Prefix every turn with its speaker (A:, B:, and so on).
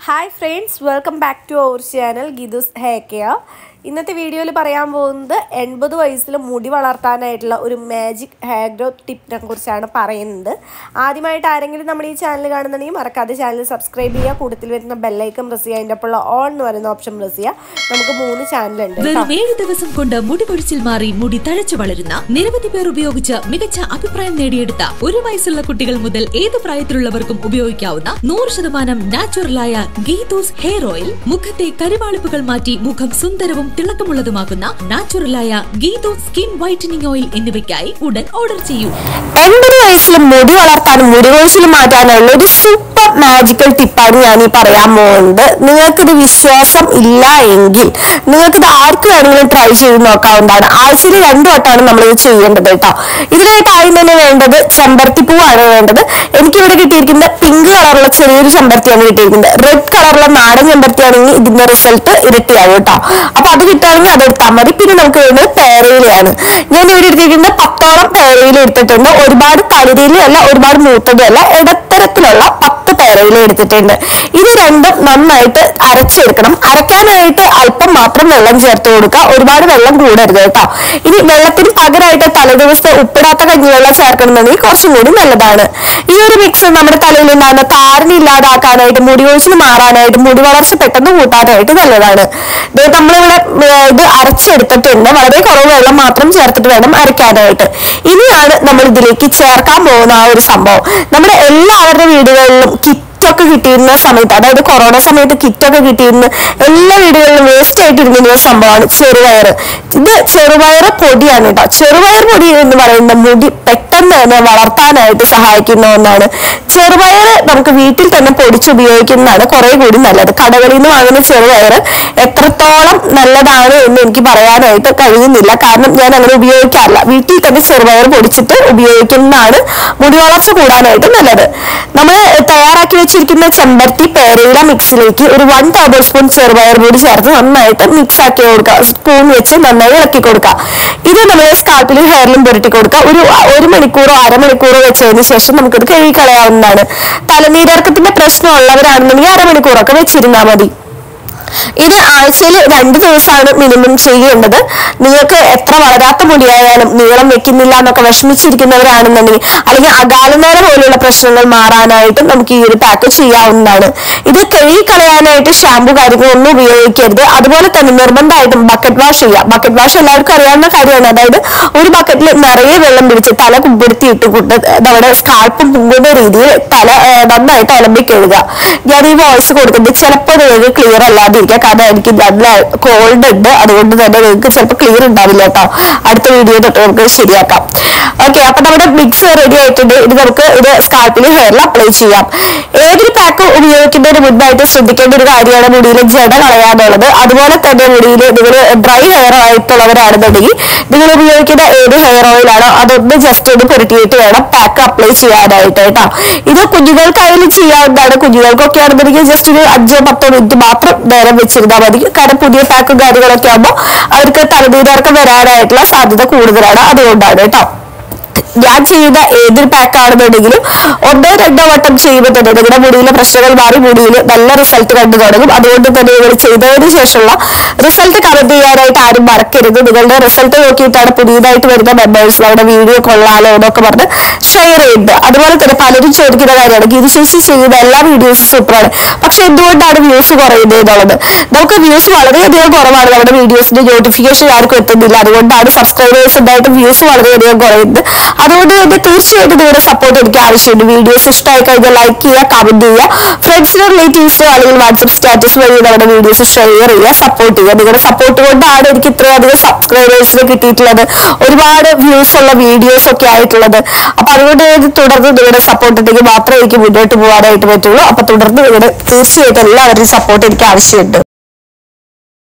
A: hi friends welcome back to our channel Geethu's hair care ഇന്നത്തെ വീഡിയോയിൽ പറയാൻ പോകുന്നത് എൺപത് വയസ്സിൽ മുടി വളർത്താനായിട്ടുള്ള ഒരു മാജിക് ഹെയർ ഗ്രോത്ത് ടിപ്പിനെ കുറിച്ചാണ് പറയുന്നത് ആദ്യമായിട്ട് ആരെങ്കിലും നമ്മുടെ ഈ ചാനൽ കാണുന്നുണ്ടെങ്കിൽ മറക്കാതെ ചാനൽ സബ്സ്ക്രൈബ് ചെയ്യുക കൂട്ടത്തിൽ വരുന്ന ബെല്ലൈക്കൺ പ്രസ് ചെയ്യുക അതിൻ്റെ ഒപ്പമുള്ള ഓൺ എന്ന് പറയുന്ന ഓപ്ഷൻ പ്രസ് ചെയ്യുക നമുക്ക് മൂന്ന് ചാനലുണ്ട്
B: വെറും ഏഴ് ദിവസം കൊണ്ട് മുടി പൊഴിച്ചിൽ മാറി മുടി തഴച്ചു വളരുന്ന നിരവധി പേർ ഉപയോഗിച്ച് മികച്ച അഭിപ്രായം നേടിയെടുത്ത ഒരു വയസ്സുള്ള കുട്ടികൾ മുതൽ ഏത് പ്രായത്തിലുള്ളവർക്കും ഉപയോഗിക്കാവുന്ന നൂറ് ശതമാനം നാച്ചുറലായ ഗീതൂസ് ഹെയർ ഓയിൽ മുഖത്തെ കരുവാളിപ്പുകൾ മാറ്റി മുഖം സുന്ദരവും തിളക്കമുള്ളതുമാക്കുന്ന നാച്ചുറലായ ഗീതൂസ് സ്കിൻ വൈറ്റനിങ് ഓയിൽ എന്നിവയ്ക്കായി ഉടൻ ഓർഡർ ചെയ്യൂ
A: എൺപത് വയസ്സിൽ മുടി വളർത്താനും മുടി കൊഴിച്ചിൽ മാറ്റാനുള്ള ഒരു സൂപ്പർ മാജിക്കൽ ടിപ്പാണ് ഞാൻ ഈ പറയാൻ പോകുന്നത് നിങ്ങൾക്കിത് വിശ്വാസം ഇല്ല എങ്കിൽ നിങ്ങൾക്കിത് ആർക്ക് വേണമെങ്കിലും ട്രൈ ചെയ്ത് നോക്കാവുന്നതാണ് ആഴ്ചയിൽ രണ്ടു വട്ടമാണ് നമ്മൾ ഇത് ചെയ്യേണ്ടത് കേട്ടോ ഇതിനായിട്ട് ആദ്യം തന്നെ വേണ്ടത് ചെമ്പരത്തി പൂവാണ് വേണ്ടത് എനിക്കിവിടെ കിട്ടിയിരിക്കുന്നത് പിങ്ക് കളറുള്ള ചെറിയൊരു ചെമ്പരത്തിയാണ് കിട്ടിയിരിക്കുന്നത് റെഡ് കളറുള്ള നാടൻ ചെമ്പരത്തിയാണെങ്കിൽ ഇതിന്റെ റിസൾട്ട് ഇരട്ടിയാവും കേട്ടോ അപ്പൊ അത് കിട്ടുകയാണെങ്കിൽ അത് എടുത്താൽ മതി പിന്നെ നമുക്ക് വേണ്ടത് പേരയിലയാണ് ഞാൻ ഇവിടെ എടുത്തിരിക്കുന്നത് പത്തോളം പേരയില എടുത്തിട്ടുണ്ട് ഒരുപാട് തളിരിയിലും അല്ല ഒരുപാട് മൂത്തതും അല്ല ഇടത്തരത്തിലുള്ള പത്ത് പേരയില എടുത്തിട്ടുണ്ട് ഇത് രണ്ടും നന്നായിട്ട് അരച്ചെടുക്കണം അരക്കാനായിട്ട് അല്പം മാത്രം വെള്ളം ചേർത്ത് കൊടുക്കുക ഒരുപാട് വെള്ളം കൂടരുത് കേട്ടോ ഇനി വെള്ളത്തിന് പകരമായിട്ട് തലേദിവസത്തെ ഉപ്പിടാത്ത കഞ്ഞിവെള്ളം ചേർക്കണമെന്നുണ്ടെങ്കിൽ കുറച്ചും കൂടി നല്ലതാണ് ഈ ഒരു മിക്സ് നമ്മുടെ തലയിൽ ഉണ്ടാകുന്ന താരന് ഇല്ലാതാക്കാനായിട്ട് മുടി ഒഴിച്ചിൽ മാറാനായിട്ട് മുടി വളർച്ച പെട്ടെന്ന് കൂട്ടാനായിട്ട് നല്ലതാണ് ദേ നമ്മളിവിടെ ഏർ, ഇത് അരച്ചെടുത്തിട്ടുണ്ട് വളരെ കുറവ് വെള്ളം മാത്രം ചേർത്തിട്ട് വേണം അരയ്ക്കാനായിട്ട് ഇനിയാണ് നമ്മൾ ഇതിലേക്ക് ചേർക്കാൻ പോകുന്ന ആ ഒരു സംഭവം നമ്മുടെ എല്ലാവരുടെ വീടുകളിലും കിറ്റൊക്കെ കിട്ടിയിരുന്ന സമയത്ത് അതായത് കൊറോണ സമയത്ത് കിറ്റൊക്കെ കിട്ടിയിരുന്ന എല്ലാ വീടുകളിലും വേസ്റ്റ് ആയിട്ട് ഇരുന്നിരുന്ന ഒരു സംഭവമാണ് ചെറുപയർ ഇത് ചെറുപയർ പൊടിയാണ് കേട്ടോ ചെറുപയർ പൊടി എന്ന് പറയുന്ന മുടി പെട്ടെന്ന് തന്നെ വളർത്താനായിട്ട് സഹായിക്കുന്ന ഒന്നാണ് ചെറുപയർ നമുക്ക് വീട്ടിൽ തന്നെ പൊടിച്ച് ഉപയോഗിക്കുന്നതാണ് കുറെ കൂടി നല്ലത് കടകളിൽ നിന്ന് വാങ്ങുന്ന ചെറുപയർ എത്രത്തോളം നല്ലതാണ് എന്ന് എനിക്ക് പറയാനായിട്ട് കഴിയുന്നില്ല കാരണം ഞാൻ അങ്ങനെ ഉപയോഗിക്കാറില്ല വീട്ടിൽ തന്നെ ചെറുപയർ പൊടിച്ചിട്ട് ഉപയോഗിക്കുന്നതാണ് മുടി വളർച്ച കൂടാനായിട്ട് നല്ലത് നമ്മൾ തയ്യാറാക്കി വെച്ചിരിക്കുന്ന ചെമ്പരത്തി പേരയില മിക്സിലേക്ക് ഒരു വൺ ടേബിൾ സ്പൂൺ ചെറുപയർ പൊടി ചേർത്ത് നന്നായിട്ട് മിക്സ് ആക്കി കൊടുക്കുക സ്പൂൺ വെച്ച് നന്നായി ഇളക്കി കൊടുക്കുക ഇത് നമ്മൾ സ്കാൽപ്പിലും ഹെയറിലും പുരട്ടി കൊടുക്കുക ഒരു ഒരു മണിക്കൂറോ അരമണിക്കൂറോ വെച്ചതിന് ശേഷം നമുക്കിത് കഴുകി കളയാവുന്നതാണ് തലനീരിറക്കത്തിന്റെ പ്രശ്നം ഉള്ളവരാണെന്നുണ്ടെങ്കിൽ അരമണിക്കൂറൊക്കെ വെച്ചിരുന്നാൽ മതി ഇത് ആഴ്ചയിൽ രണ്ട് ദിവസമാണ് മിനിമം ചെയ്യേണ്ടത് നിങ്ങൾക്ക് എത്ര വളരാത്ത മുടിയായാലും നീളം വെക്കുന്നില്ല എന്നൊക്കെ വിഷമിച്ചിരിക്കുന്നവരാണെന്നുണ്ടെങ്കിൽ അല്ലെങ്കിൽ അകാലനേര പോലുള്ള പ്രശ്നങ്ങൾ മാറാനായിട്ടും നമുക്ക് ഈ ഒരു പാക്ക് ചെയ്യാവുന്നതാണ് ഇത് കഴുകി കളയാനായിട്ട് ഷാമ്പു കാര്യങ്ങൾ ഒന്നും ഉപയോഗിക്കരുത് അതുപോലെ തന്നെ നിർബന്ധമായിട്ടും ബക്കറ്റ് വാഷ് ചെയ്യുക ബക്കറ്റ് വാഷ് എല്ലാവർക്കും അറിയാവുന്ന കാര്യമാണ് അതായത് ഒരു ബക്കറ്റിൽ നിറയെ വെള്ളം പിടിച്ച് തല കുമ്പെടുത്തി ഇട്ട് കൊണ്ട് നമ്മുടെ സ്കാൽപ്പ് മുങ്ങുന്ന രീതിയിൽ തല ആ, നന്നായിട്ട് അലമ്പി കഴുകുക ഞാൻ ഈ വോയിസ് കൊടുക്കുന്നത് ചിലപ്പോൾ നിങ്ങൾക്ക് ക്ലിയർ അല്ലാതിരിക്കുക കാരണം എനിക്ക് നല്ല കോൾഡ് ഉണ്ട് അതുകൊണ്ട് തന്നെ നിങ്ങൾക്ക് ചിലപ്പോൾ ക്ലിയർ ഉണ്ടാവില്ല കേട്ടോ അടുത്ത വീഡിയോ തൊട്ട് നമുക്ക് ശരിയാക്കാം ഓക്കെ അപ്പൊ നമ്മുടെ മിക്സ് റെഡി ആയിട്ടുണ്ട് ഇത് നമുക്ക് ഇത് സ്കാൽപ്പിൽ ഹെയറിൽ അപ്ലൈ ചെയ്യാം ഏതൊരു പാക്ക് ഉപയോഗിക്കുന്നതിന് മുൻപായിട്ട് ശ്രദ്ധിക്കേണ്ട ഒരു കാര്യമാണ് മുടിയിൽ ജട കളയാന്നുള്ളത് അതുപോലെ തന്നെ മുടിയിൽ നിങ്ങൾ ഡ്രൈ ഹെയർ ആയിട്ടുള്ളവരാണെന്നുണ്ടെങ്കിൽ നിങ്ങൾ ഉപയോഗിക്കുന്ന ഏത് ഹെയർ ഓയിലാണോ അതൊന്ന് ജസ്റ്റ് ഒന്ന് പുരട്ടിയിട്ട് വേണം പാക്ക് അപ്ലൈ ചെയ്യാനായിട്ട് കേട്ടോ ഇത് കുഞ്ഞുങ്ങൾക്കായാലും ചെയ്യാവുന്നതാണ് കുഞ്ഞുങ്ങൾക്കൊക്കെ ആണെന്നുണ്ടെങ്കിൽ ജസ്റ്റ് ഒരു അഞ്ചോ പത്തോ മിനിറ്റ് മാത്രം നേരം വെച്ചിരുന്നാൽ മതി കാരണം പുതിയ പാക്കും കാര്യങ്ങളൊക്കെ ആകുമ്പോൾ അവർക്ക് തലനീരിറക്കം വരാനായിട്ടുള്ള സാധ്യത കൂടുതലാണ് അതുകൊണ്ടാണ് കേട്ടോ ഞാൻ ചെയ്യുന്ന ഏതൊരു പാക്ക് ആണെന്നുണ്ടെങ്കിലും ഒന്നോ രണ്ടോ വട്ടം ചെയ്യുമ്പോൾ തന്നെ നിങ്ങളുടെ മുടിയിലെ പ്രശ്നങ്ങൾ മാറി മുടിയിൽ നല്ല റിസൾട്ട് കണ്ടു തുടങ്ങും അതുകൊണ്ട് തന്നെ നിങ്ങൾ ചെയ്തതിന് ശേഷമുള്ള റിസൾട്ട് കമന്റ് ചെയ്യാനായിട്ട് ആരും മറക്കരുത് നിങ്ങളുടെ റിസൾട്ട് നോക്കിയിട്ടാണ് പുതിയതായിട്ട് വരുന്ന മെമ്പേഴ്സ് നമ്മുടെ വീഡിയോ കൊള്ളാലോ എന്നൊക്കെ പറഞ്ഞ് ഷെയർ ചെയ്യുന്നത് അതുപോലെ തന്നെ പലരും ചോദിക്കുന്ന കാര്യമാണ് ഗീത ശേഷി ചെയ്യുന്ന എല്ലാ വീഡിയോസും സൂപ്പറാണ് പക്ഷെ എന്തുകൊണ്ടാണ് വ്യൂസ് കുറയുന്നത് എന്നുള്ളത് നമുക്ക് വ്യൂസ് വളരെയധികം കുറവാണ് നമ്മുടെ വീഡിയോസിന്റെ നോട്ടിഫിക്കേഷൻ ആർക്കും എത്തുന്നില്ല അതുകൊണ്ടാണ് സബ്സ്ക്രൈബേഴ്സ് ഉണ്ടായിട്ട് വ്യൂസ് വളരെയധികം കുറയുന്നത് അതുകൊണ്ട് തന്നെ തീർച്ചയായിട്ടും നിങ്ങളുടെ സപ്പോർട്ട് എനിക്ക് ആവശ്യമുണ്ട് വീഡിയോസ് ഇഷ്ടമായി കഴിഞ്ഞാൽ ലൈക്ക് ചെയ്യുക കമന്റ് ചെയ്യുക ഫ്രണ്ട്സിനും റിലേറ്റീവ്സോ അല്ലെങ്കിൽ വാട്സപ്പ് സ്റ്റാറ്റസ് വഴി നമ്മുടെ വീഡിയോസ് ഷെയർ ചെയ്യുക സപ്പോർട്ട് ചെയ്യുക നിങ്ങളുടെ സപ്പോർട്ട് കൊണ്ടാണ് എനിക്ക് ഇത്രയധികം സബ്സ്ക്രൈബേഴ്സിന് കിട്ടിയിട്ടുള്ളത് ഒരുപാട് വ്യൂസ് ഉള്ള വീഡിയോസ് ഒക്കെ ആയിട്ടുള്ളത് അപ്പൊ അതുകൊണ്ട് ഇത് തുടർന്ന് നിങ്ങളുടെ സപ്പോർട്ട് ഉണ്ടെങ്കിൽ മാത്രമേ എനിക്ക് മുന്നോട്ട് പോകാനായിട്ട് പറ്റുള്ളൂ അപ്പൊ തുടർന്ന് നിങ്ങളുടെ തീർച്ചയായിട്ടും എല്ലാവരുടെയും സപ്പോർട്ട് എനിക്ക് ആവശ്യമുണ്ട്